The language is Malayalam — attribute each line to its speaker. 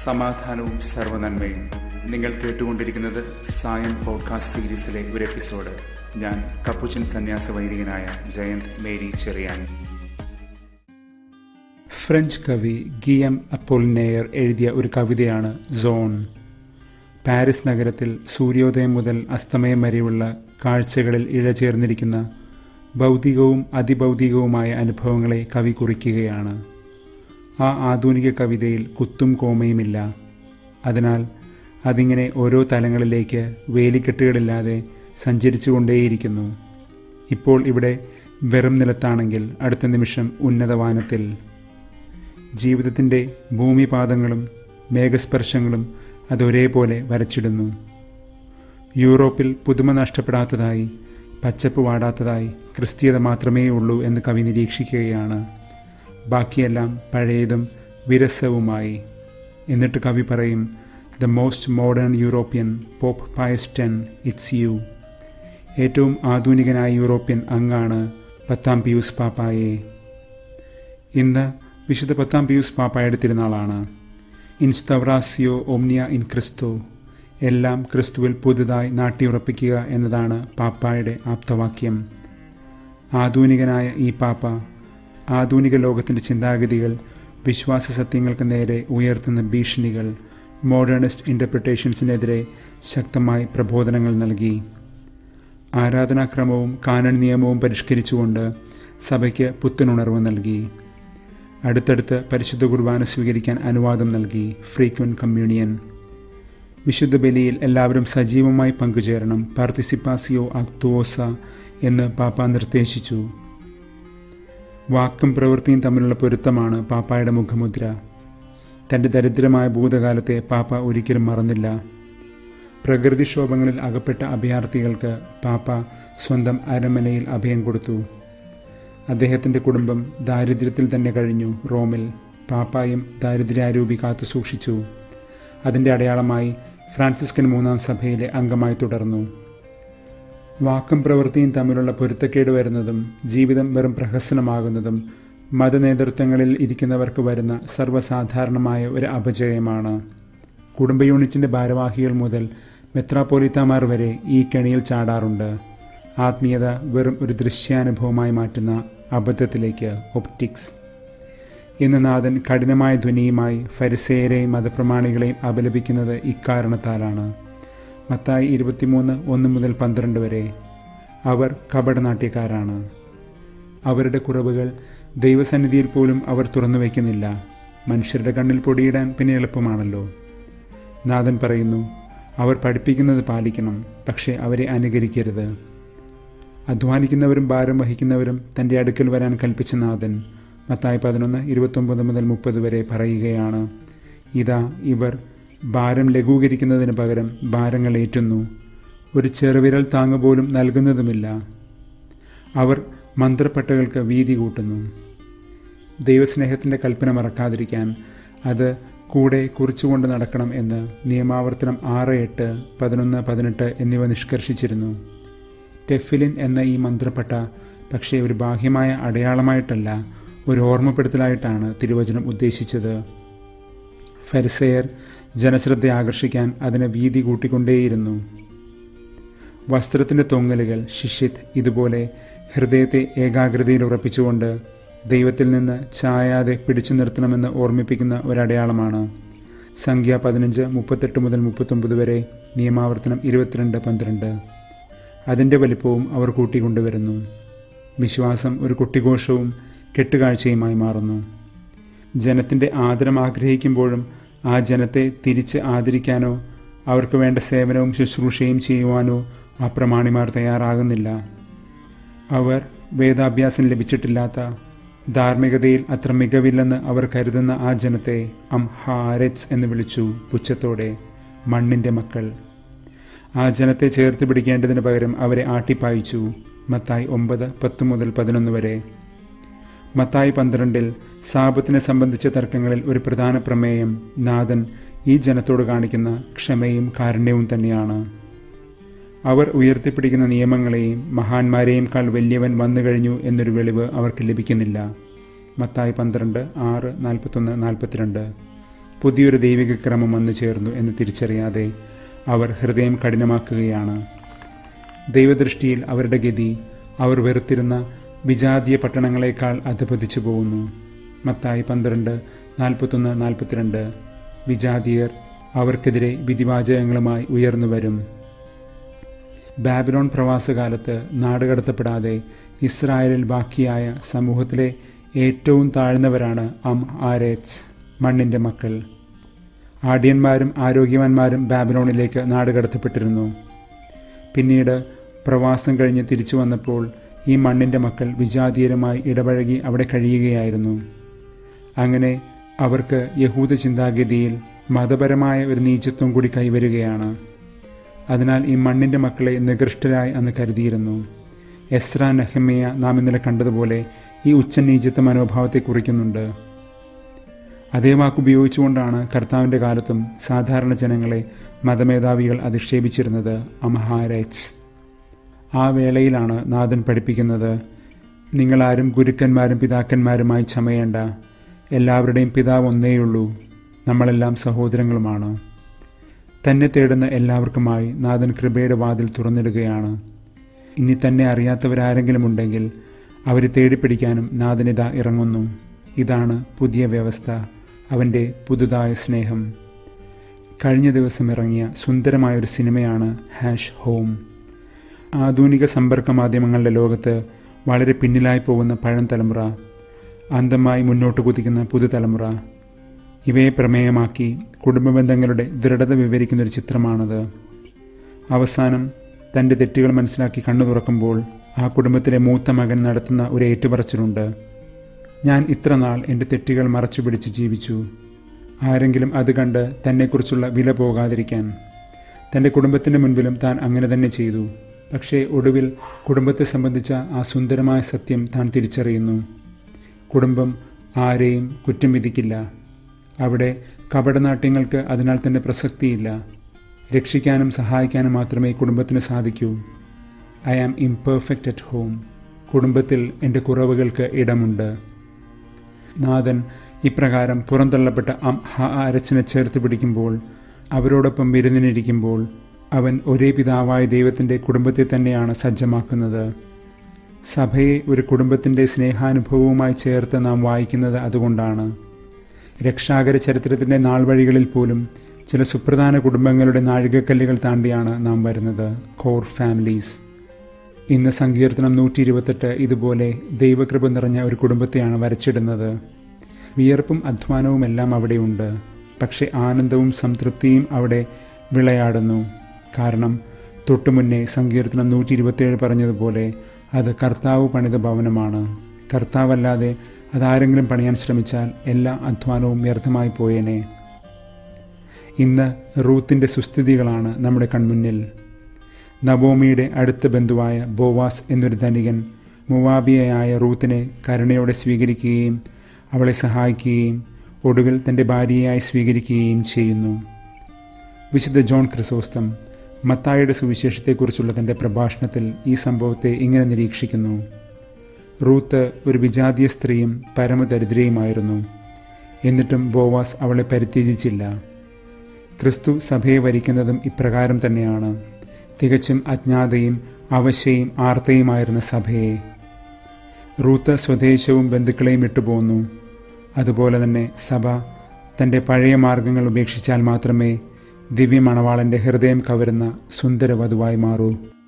Speaker 1: സമാധാനവും സർവനന്മയും നിങ്ങൾ കേട്ടുകൊണ്ടിരിക്കുന്നത് സായം പോഡ്കാസ്റ്റ് സീരീസിലെ ഒരു എപ്പിസോഡ് ഞാൻ കപ്പുച്ചൻ സന്യാസ വൈദികനായ ജയന്ത് മേരി ചെറിയാൻ ഫ്രഞ്ച് കവി ഗിയം അപ്പോളിനെയർ എഴുതിയ ഒരു കവിതയാണ് സോൺ പാരീസ് നഗരത്തിൽ സൂര്യോദയം മുതൽ അസ്തമയം വരെയുള്ള കാഴ്ചകളിൽ ഇഴചേർന്നിരിക്കുന്ന ഭൗതികവും അതിഭൗതികവുമായ അനുഭവങ്ങളെ കവി കുറിക്കുകയാണ് ആ ആധുനിക കവിതയിൽ കുത്തും കോമയുമില്ല അതിനാൽ അതിങ്ങനെ ഓരോ തലങ്ങളിലേക്ക് വേലിക്കെട്ടുകളില്ലാതെ സഞ്ചരിച്ചുകൊണ്ടേയിരിക്കുന്നു ഇപ്പോൾ ഇവിടെ വെറും നിലത്താണെങ്കിൽ അടുത്ത നിമിഷം ഉന്നതവാനത്തിൽ ജീവിതത്തിൻ്റെ ഭൂമിപാതങ്ങളും മേഘസ്പർശങ്ങളും അതൊരേപോലെ വരച്ചിടുന്നു യൂറോപ്പിൽ പുതുമ നഷ്ടപ്പെടാത്തതായി പച്ചപ്പ് വാടാത്തതായി ക്രിസ്തീയത മാത്രമേ ഉള്ളൂ എന്ന് കവി നിരീക്ഷിക്കുകയാണ് ബാക്കിയെല്ലാം പഴയതും വിരസവുമായി എന്നിട്ട് കവി പറയും the most modern European Pope Pius ten it's you ഏറ്റവും ആധുനികനായ യൂറോപ്യൻ അങ്ങാണ് പത്താം പിയൂസ് പാപ്പായെ ഇന്ന് വിശുദ്ധ പത്താം പിയൂസ് പാപ്പായുടെ തിരുനാളാണ് ഇൻസ്റ്റവറാസിയോ ഒമ്നിയ ഇൻ ക്രിസ്തു എല്ലാം ക്രിസ്തുവിൽ പുതുതായി നാട്ടിയുറപ്പിക്കുക എന്നതാണ് പാപ്പായുടെ ആപ്തവാക്യം ആധുനികനായ ഈ പാപ്പ ആധുനിക ലോകത്തിൻ്റെ ചിന്താഗതികൾ വിശ്വാസ സത്യങ്ങൾക്ക് നേരെ ഉയർത്തുന്ന ഭീഷണികൾ മോഡേണിസ്റ്റ് ഇൻ്റർപ്രിട്ടേഷൻസിനെതിരെ ശക്തമായി പ്രബോധനങ്ങൾ നൽകി ആരാധനാക്രമവും കാനൺ നിയമവും പരിഷ്കരിച്ചുകൊണ്ട് സഭയ്ക്ക് പുത്തനുണർവ് നൽകി അടുത്തടുത്ത് പരിശുദ്ധ കുർബാന സ്വീകരിക്കാൻ അനുവാദം നൽകി ഫ്രീക്വൻറ്റ് കമ്മ്യൂണിയൻ വിശുദ്ധ ബലിയിൽ എല്ലാവരും സജീവമായി പങ്കുചേരണം പാർട്ടിസിപ്പാസിയോ ആക്തുവോസ എന്ന് പാപ്പ നിർദ്ദേശിച്ചു വാക്കും പ്രവൃത്തിയും തമ്മിലുള്ള പൊരുത്തമാണ് പാപ്പായുടെ മുഖമുദ്ര തൻ്റെ ദരിദ്രമായ ഭൂതകാലത്തെ പാപ്പ ഒരിക്കലും മറന്നില്ല പ്രകൃതിക്ഷോഭങ്ങളിൽ അകപ്പെട്ട അഭയാർത്ഥികൾക്ക് പാപ്പ സ്വന്തം അരമനയിൽ അഭയം കൊടുത്തു അദ്ദേഹത്തിൻ്റെ കുടുംബം ദാരിദ്ര്യത്തിൽ തന്നെ കഴിഞ്ഞു റോമിൽ പാപ്പായും ദാരിദ്ര്യാരൂപി കാത്തു സൂക്ഷിച്ചു അതിൻ്റെ അടയാളമായി ഫ്രാൻസിസ്കൻ മൂന്നാം സഭയിലെ അംഗമായി തുടർന്നു വാക്കും പ്രവൃത്തിയും തമ്മിലുള്ള പൊരുത്തക്കേട് വരുന്നതും ജീവിതം വെറും പ്രഹസനമാകുന്നതും മതനേതൃത്വങ്ങളിൽ ഇരിക്കുന്നവർക്ക് വരുന്ന സർവ്വസാധാരണമായ ഒരു അപജയമാണ് കുടുംബ യൂണിറ്റിൻ്റെ ഭാരവാഹികൾ മുതൽ മെത്രാപ്പോലിത്തമാർ വരെ ഈ കെണിയിൽ ചാടാറുണ്ട് ആത്മീയത വെറും ഒരു ദൃശ്യാനുഭവമായി മാറ്റുന്ന അബദ്ധത്തിലേക്ക് ഒപ്റ്റിക്സ് ഇന്ന് നാഥൻ കഠിനമായ ധ്വനിയുമായി ഫരിസേരെയും മതപ്രമാണികളെയും അപലപിക്കുന്നത് ഇക്കാരണത്താലാണ് മത്തായി ഇരുപത്തിമൂന്ന് ഒന്ന് മുതൽ പന്ത്രണ്ട് വരെ അവർ കപടനാട്യക്കാരാണ് അവരുടെ കുറവുകൾ ദൈവസന്നിധിയിൽ പോലും അവർ തുറന്നു വയ്ക്കുന്നില്ല മനുഷ്യരുടെ കണ്ണിൽ പൊടിയിടാൻ പിന്നെ എളുപ്പമാണല്ലോ നാഥൻ പറയുന്നു അവർ പഠിപ്പിക്കുന്നത് പാലിക്കണം പക്ഷേ അവരെ അനുകരിക്കരുത് അധ്വാനിക്കുന്നവരും ഭാരം വഹിക്കുന്നവരും തൻ്റെ അടുക്കൽ വരാൻ കൽപ്പിച്ച നാഥൻ മത്തായി പതിനൊന്ന് ഇരുപത്തൊമ്പത് മുതൽ മുപ്പത് വരെ പറയുകയാണ് ഇതാ ഇവർ ഭാരം ലഘൂകരിക്കുന്നതിന് പകരം ഭാരങ്ങൾ ഏറ്റുന്നു ഒരു ചെറുവിരൽ താങ്ങ് പോലും നൽകുന്നതുമില്ല അവർ മന്ത്രപ്പട്ടകൾക്ക് വീതി കൂട്ടുന്നു ദൈവസ്നേഹത്തിൻ്റെ കൽപ്പന മറക്കാതിരിക്കാൻ അത് കൂടെ കുറിച്ചുകൊണ്ട് നടക്കണം എന്ന് നിയമാവർത്തനം ആറ് എട്ട് പതിനൊന്ന് പതിനെട്ട് എന്നിവ നിഷ്കർഷിച്ചിരുന്നു ടെഫിലിൻ എന്ന ഈ മന്ത്രപ്പട്ട പക്ഷേ ഒരു ബാഹ്യമായ അടയാളമായിട്ടല്ല ഒരു ഓർമ്മപ്പെടുത്തലായിട്ടാണ് തിരുവചനം ഉദ്ദേശിച്ചത് ഫരിസെയർ ജനശ്രദ്ധ ആകർഷിക്കാൻ അതിനെ വീതി കൂട്ടിക്കൊണ്ടേയിരുന്നു വസ്ത്രത്തിൻ്റെ തൊങ്ങലുകൾ ശിഷിത് ഇതുപോലെ ഹൃദയത്തെ ഏകാഗ്രതയിൽ ഉറപ്പിച്ചുകൊണ്ട് ദൈവത്തിൽ നിന്ന് ചായാതെ പിടിച്ചു നിർത്തണമെന്ന് ഓർമ്മിപ്പിക്കുന്ന ഒരടയാളമാണ് സംഖ്യ പതിനഞ്ച് മുപ്പത്തെട്ട് മുതൽ മുപ്പത്തൊമ്പത് വരെ നിയമാവർത്തനം ഇരുപത്തിരണ്ട് പന്ത്രണ്ട് അതിൻ്റെ വലിപ്പവും അവർ കൂട്ടിക്കൊണ്ടുവരുന്നു വിശ്വാസം ഒരു കുട്ടിഘോഷവും കെട്ടുകാഴ്ചയുമായി മാറുന്നു ജനത്തിൻ്റെ ആദരം ആഗ്രഹിക്കുമ്പോഴും ആ ജനത്തെ തിരിച്ച് ആദരിക്കാനോ അവർക്ക് വേണ്ട സേവനവും ശുശ്രൂഷയും ചെയ്യുവാനോ ആ പ്രമാണിമാർ തയ്യാറാകുന്നില്ല അവർ വേദാഭ്യാസം ലഭിച്ചിട്ടില്ലാത്ത ധാർമ്മികതയിൽ അത്ര മികവില്ലെന്ന് അവർ കരുതുന്ന ആ ജനത്തെ അം ഹാരറ്റ്സ് എന്ന് വിളിച്ചു പുച്ഛത്തോടെ മണ്ണിൻ്റെ മക്കൾ ആ ജനത്തെ ചേർത്ത് പിടിക്കേണ്ടതിന് പകരം അവരെ ആട്ടിപ്പായിച്ചു മത്തായി ഒമ്പത് പത്ത് മുതൽ പതിനൊന്ന് വരെ മത്തായി പന്ത്രണ്ടിൽ സാപത്തിനെ സംബന്ധിച്ച തർക്കങ്ങളിൽ ഒരു പ്രധാന പ്രമേയം നാഥൻ ഈ ജനത്തോട് കാണിക്കുന്ന ക്ഷമയും കാരുണ്യവും തന്നെയാണ് അവർ ഉയർത്തിപ്പിടിക്കുന്ന നിയമങ്ങളെയും മഹാന്മാരെയുംക്കാൾ വലിയവൻ വന്നു കഴിഞ്ഞു എന്നൊരു വെളിവ് അവർക്ക് ലഭിക്കുന്നില്ല മത്തായി പന്ത്രണ്ട് ആറ് നാൽപ്പത്തൊന്ന് നാൽപ്പത്തിരണ്ട് പുതിയൊരു ദൈവിക ക്രമം വന്നു ചേർന്നു എന്ന് തിരിച്ചറിയാതെ അവർ ഹൃദയം കഠിനമാക്കുകയാണ് ദൈവദൃഷ്ടിയിൽ അവരുടെ ഗതി അവർ വെറുത്തിരുന്ന വിജാതീയ പട്ടണങ്ങളെക്കാൾ അധപതിച്ചു പോകുന്നു മത്തായി പന്ത്രണ്ട് നാൽപ്പത്തൊന്ന് നാൽപ്പത്തിരണ്ട് വിജാതീയർ അവർക്കെതിരെ വിധിവാചകങ്ങളുമായി ഉയർന്നു വരും ബാബിലോൺ പ്രവാസകാലത്ത് നാടുകടത്തപ്പെടാതെ ഇസ്രായേലിൽ ബാക്കിയായ സമൂഹത്തിലെ ഏറ്റവും താഴ്ന്നവരാണ് അം ആരേറ്റ്സ് മണ്ണിന്റെ മക്കൾ ആഢ്യന്മാരും ആരോഗ്യവാന്മാരും ബാബിലോണിലേക്ക് നാടുകടത്തപ്പെട്ടിരുന്നു പിന്നീട് പ്രവാസം കഴിഞ്ഞ് തിരിച്ചു വന്നപ്പോൾ ഈ മണ്ണിന്റെ മക്കൾ വിജാതീയരുമായി ഇടപഴകി അവിടെ കഴിയുകയായിരുന്നു അങ്ങനെ അവർക്ക് യഹൂദ ചിന്താഗതിയിൽ മതപരമായ ഒരു നീചത്വം കൂടി കൈവരുകയാണ് അതിനാൽ ഈ മണ്ണിന്റെ മക്കളെ നികൃഷ്ടരായി അന്ന് കരുതിയിരുന്നു എസ്ര നെഹമ്മയ നാം ഇന്നലെ കണ്ടതുപോലെ ഈ ഉച്ചനീചത്വ മനോഭാവത്തെ കുറിക്കുന്നുണ്ട് അതേ വാക്കുപയോഗിച്ചുകൊണ്ടാണ് കർത്താവിൻ്റെ കാലത്തും സാധാരണ ജനങ്ങളെ മതമേധാവികൾ അധിക്ഷേപിച്ചിരുന്നത് അമഹാരൈറ്റ്സ് ആ വേളയിലാണ് നാഥൻ പഠിപ്പിക്കുന്നത് നിങ്ങളാരും ഗുരുക്കന്മാരും പിതാക്കന്മാരുമായി ചമയേണ്ട എല്ലാവരുടെയും പിതാവ് ഒന്നേയുള്ളൂ നമ്മളെല്ലാം സഹോദരങ്ങളുമാണ് തന്നെ തേടുന്ന എല്ലാവർക്കുമായി നാഥൻ കൃപയുടെ വാതിൽ തുറന്നിടുകയാണ് ഇനി തന്നെ അറിയാത്തവരാരെങ്കിലും ഉണ്ടെങ്കിൽ അവരെ തേടിപ്പിടിക്കാനും നാഥനിത ഇറങ്ങുന്നു ഇതാണ് പുതിയ വ്യവസ്ഥ അവൻ്റെ പുതുതായ സ്നേഹം കഴിഞ്ഞ ദിവസം ഇറങ്ങിയ സുന്ദരമായ ഒരു സിനിമയാണ് ഹാഷ് ഹോം ആധുനിക സമ്പർക്ക മാധ്യമങ്ങളുടെ ലോകത്ത് വളരെ പിന്നിലായി പോകുന്ന പഴം തലമുറ അന്തമായി മുന്നോട്ട് കുതിക്കുന്ന പുതുതലമുറ ഇവയെ പ്രമേയമാക്കി കുടുംബ ബന്ധങ്ങളുടെ ദൃഢത വിവരിക്കുന്ന ഒരു ചിത്രമാണത് അവസാനം തൻ്റെ തെറ്റുകൾ മനസ്സിലാക്കി കണ്ണു തുറക്കുമ്പോൾ ആ കുടുംബത്തിലെ മൂത്ത മകൻ നടത്തുന്ന ഒരു ഏറ്റുപറച്ചിലുണ്ട് ഞാൻ ഇത്ര നാൾ എൻ്റെ തെറ്റുകൾ മറച്ചു പിടിച്ച് ജീവിച്ചു ആരെങ്കിലും അത് കണ്ട് തന്നെക്കുറിച്ചുള്ള വില പോകാതിരിക്കാൻ തൻ്റെ കുടുംബത്തിൻ്റെ മുൻപിലും താൻ അങ്ങനെ തന്നെ ചെയ്തു പക്ഷേ ഒടുവിൽ കുടുംബത്തെ സംബന്ധിച്ച ആ സുന്ദരമായ സത്യം താൻ തിരിച്ചറിയുന്നു കുടുംബം ആരെയും കുറ്റം വിധിക്കില്ല അവിടെ കപടനാട്യങ്ങൾക്ക് അതിനാൽ തന്നെ പ്രസക്തിയില്ല രക്ഷിക്കാനും സഹായിക്കാനും മാത്രമേ കുടുംബത്തിന് സാധിക്കൂ I am imperfect at home കുടുംബത്തിൽ എൻ്റെ കുറവുകൾക്ക് ഇടമുണ്ട് നാഥൻ ഇപ്രകാരം പുറന്തള്ളപ്പെട്ട അം ഹ അരച്ചിനെ ചേർത്ത് പിടിക്കുമ്പോൾ അവരോടൊപ്പം വിരുന്നിനിരിക്കുമ്പോൾ അവൻ ഒരേ പിതാവായ ദൈവത്തിൻ്റെ കുടുംബത്തെ തന്നെയാണ് സജ്ജമാക്കുന്നത് സഭയെ ഒരു കുടുംബത്തിൻ്റെ സ്നേഹാനുഭവവുമായി ചേർത്ത് നാം വായിക്കുന്നത് അതുകൊണ്ടാണ് രക്ഷാകര ചരിത്രത്തിൻ്റെ നാൾവഴികളിൽ പോലും ചില സുപ്രധാന കുടുംബങ്ങളുടെ നാഴികക്കല്ലുകൾ താണ്ടിയാണ് നാം വരുന്നത് കോർ ഫാമിലീസ് ഇന്ന് സങ്കീർത്തനം നൂറ്റി ഇരുപത്തെട്ട് ഇതുപോലെ ദൈവകൃപ നിറഞ്ഞ ഒരു കുടുംബത്തെയാണ് വരച്ചിടുന്നത് വിയർപ്പും അധ്വാനവും എല്ലാം അവിടെയുണ്ട് പക്ഷെ ആനന്ദവും സംതൃപ്തിയും അവിടെ വിളയാടുന്നു കാരണം തൊട്ടുമുന്നേ സങ്കീർത്തനം നൂറ്റി ഇരുപത്തിയേഴ് പറഞ്ഞതുപോലെ അത് കർത്താവ് പണിത ഭവനമാണ് കർത്താവല്ലാതെ അതാരെങ്കിലും പണിയാൻ ശ്രമിച്ചാൽ എല്ലാ അധ്വാനവും വ്യർത്ഥമായി പോയേനെ ഇന്ന് റൂത്തിൻ്റെ സുസ്ഥിതികളാണ് നമ്മുടെ കൺമുന്നിൽ നവോമിയുടെ അടുത്ത ബന്ധുവായ ബോവാസ് എന്നൊരു ധനികൻ മുവാബിയയായ റൂത്തിനെ കരുണയോടെ സ്വീകരിക്കുകയും അവളെ സഹായിക്കുകയും ഒടുവിൽ തൻ്റെ ഭാര്യയായി സ്വീകരിക്കുകയും ചെയ്യുന്നു വിശുദ്ധ ജോൺ ക്രിസോസ്തം മത്തായുടെ സുവിശേഷത്തെക്കുറിച്ചുള്ള തൻ്റെ പ്രഭാഷണത്തിൽ ഈ സംഭവത്തെ ഇങ്ങനെ നിരീക്ഷിക്കുന്നു റൂത്ത് ഒരു വിജാതീയ സ്ത്രീയും പരമദരിദ്രയുമായിരുന്നു എന്നിട്ടും ബോവാസ് അവളെ പരിത്യജിച്ചില്ല ക്രിസ്തു സഭയെ വരിക്കുന്നതും ഇപ്രകാരം തന്നെയാണ് തികച്ചും അജ്ഞാതയും അവശ്യയും ആർത്തയുമായിരുന്ന സഭയെ റൂത്ത് സ്വദേശവും ബന്ധുക്കളെയും വിട്ടുപോന്നു അതുപോലെ തന്നെ സഭ തൻ്റെ പഴയ മാർഗങ്ങൾ ഉപേക്ഷിച്ചാൽ മാത്രമേ ദിവ്യമണവാളൻ്റെ ഹൃദയം കവരുന്ന സുന്ദരവധുവായി മാറൂ